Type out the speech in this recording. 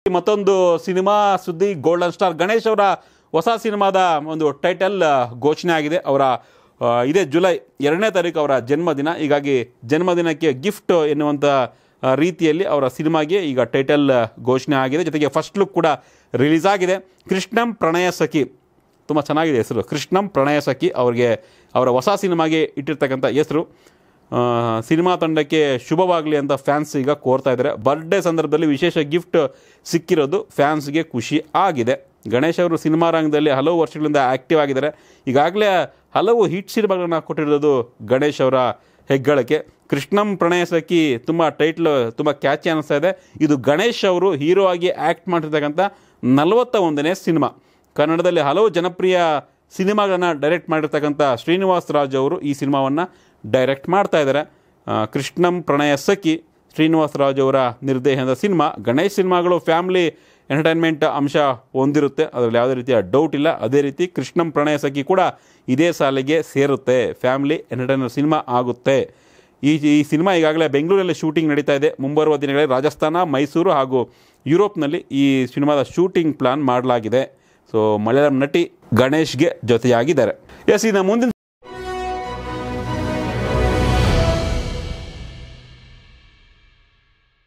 ಮತ್ತೊಂದು ಸಿನಿಮಾ ಸುದ್ದಿ golden star Ganesh ಅವರ ಹೊಸ ಸಿನಿಮಾದ ಒಂದು ಟೈಟಲ್ ಘೋಷಣೆ ಆಗಿದೆ ಅವರ ಆ, ಇದೇ ಜುಲೈ ಎರಡನೇ ತಾರೀಕು ಅವರ ಜನ್ಮದಿನ ಹೀಗಾಗಿ ಜನ್ಮದಿನಕ್ಕೆ ಗಿಫ್ಟ್ ಎನ್ನುವಂಥ ಆ, ರೀತಿಯಲ್ಲಿ ಅವರ ಸಿನಿಮಾಗೆ ಈಗ ಟೈಟಲ್ ಘೋಷಣೆ ಆಗಿದೆ ಜೊತೆಗೆ ಫಸ್ಟ್ ಲುಕ್ ಕೂಡ ರಿಲೀಸ್ ಆಗಿದೆ ಕೃಷ್ಣಂ ಪ್ರಣಯ ಸಖಿ ತುಂಬ ಚೆನ್ನಾಗಿದೆ ಹೆಸರು ಕೃಷ್ಣಂ ಪ್ರಣಯ ಸಖಿ ಅವ್ರಿಗೆ ಅವರ ಹೊಸ ಸಿನಿಮಾಗೆ ಇಟ್ಟಿರ್ತಕ್ಕಂಥ ಹೆಸರು ಆ, ಸಿನಿಮಾ ತಂಡಕ್ಕೆ ಶುಭವಾಗಲಿ ಅಂತ ಫ್ಯಾನ್ಸ್ ಈಗ ಕೋರ್ತಾ ಇದ್ದಾರೆ ಬರ್ಡೇ ಸಂದರ್ಭದಲ್ಲಿ ವಿಶೇಷ ಗಿಫ್ಟ್ ಸಿಕ್ಕಿರೋದು ಫ್ಯಾನ್ಸ್ಗೆ ಖುಷಿ ಆಗಿದೆ ಗಣೇಶ್ ಅವರು ಸಿನಿಮಾ ರಂಗದಲ್ಲಿ ಹಲವು ವರ್ಷಗಳಿಂದ ಆ್ಯಕ್ಟಿವ್ ಆಗಿದ್ದಾರೆ ಈಗಾಗಲೇ ಹಲವು ಹಿಟ್ ಸಿನಿಮಾಗಳನ್ನ ಕೊಟ್ಟಿರೋದು ಗಣೇಶ್ ಅವರ ಹೆಗ್ಗಳಿಕೆ ಕೃಷ್ಣಂ ಪ್ರಣಯ ಸಖಿ ತುಂಬ ಟೈಟ್ಲ್ ತುಂಬ ಕ್ಯಾಚಿ ಅನ್ನಿಸ್ತಾ ಇದೆ ಇದು ಗಣೇಶ್ ಅವರು ಹೀರೋ ಆಗಿ ಆ್ಯಕ್ಟ್ ಮಾಡಿರ್ತಕ್ಕಂಥ ನಲವತ್ತ ಒಂದನೇ ಸಿನಿಮಾ ಕನ್ನಡದಲ್ಲಿ ಹಲವು ಜನಪ್ರಿಯ ಸಿನಿಮಾಗಳನ್ನು ಡೈರೆಕ್ಟ್ ಮಾಡಿರ್ತಕ್ಕಂಥ ಶ್ರೀನಿವಾಸ್ ರಾಜ್ ಅವರು ಈ ಸಿನಿಮಾವನ್ನು ಡೈರೆಕ್ಟ್ ಮಾಡ್ತಾ ಇದ್ದಾರೆ ಆ, ಕೃಷ್ಣಂ ಪ್ರಣಯ ಸಖಿ ಶ್ರೀನಿವಾಸ್ ರಾಜ್ ಅವರ ನಿರ್ದೇಶನದ ಸಿನಿಮಾ ಗಣೇಶ್ ಸಿನಿಮಾಗಳು ಫ್ಯಾಮಿಲಿ ಎಂಟರ್ಟೈನ್ಮೆಂಟ್ ಅಂಶ ಹೊಂದಿರುತ್ತೆ ಅದರಲ್ಲಿ ಯಾವುದೇ ರೀತಿಯ ಡೌಟ್ ಇಲ್ಲ ಅದೇ ರೀತಿ ಕೃಷ್ಣಂ ಪ್ರಣಯ ಸಖಿ ಕೂಡ ಇದೇ ಸಾಲಿಗೆ ಸೇರುತ್ತೆ ಫ್ಯಾಮಿಲಿ ಎಂಟರ್ಟೈನರ್ ಸಿನಿಮಾ ಆಗುತ್ತೆ ಈ ಈ ಸಿನಿಮಾ ಈಗಾಗಲೇ ಬೆಂಗಳೂರಲ್ಲಿ ಶೂಟಿಂಗ್ ನಡೀತಾ ಇದೆ ಮುಂಬರುವ ದಿನಗಳಲ್ಲಿ ರಾಜಸ್ಥಾನ ಮೈಸೂರು ಹಾಗೂ ಯುರೋಪ್ನಲ್ಲಿ ಈ ಸಿನಿಮಾದ ಶೂಟಿಂಗ್ ಪ್ಲಾನ್ ಮಾಡಲಾಗಿದೆ ಸೊ ಮಲಯಾಳಂ ನಟಿ ಗಣೇಶ್ಗೆ ಜೊತೆಯಾಗಿದ್ದಾರೆ ಎಸ್ ಇನ್ನು ಮುಂದಿನ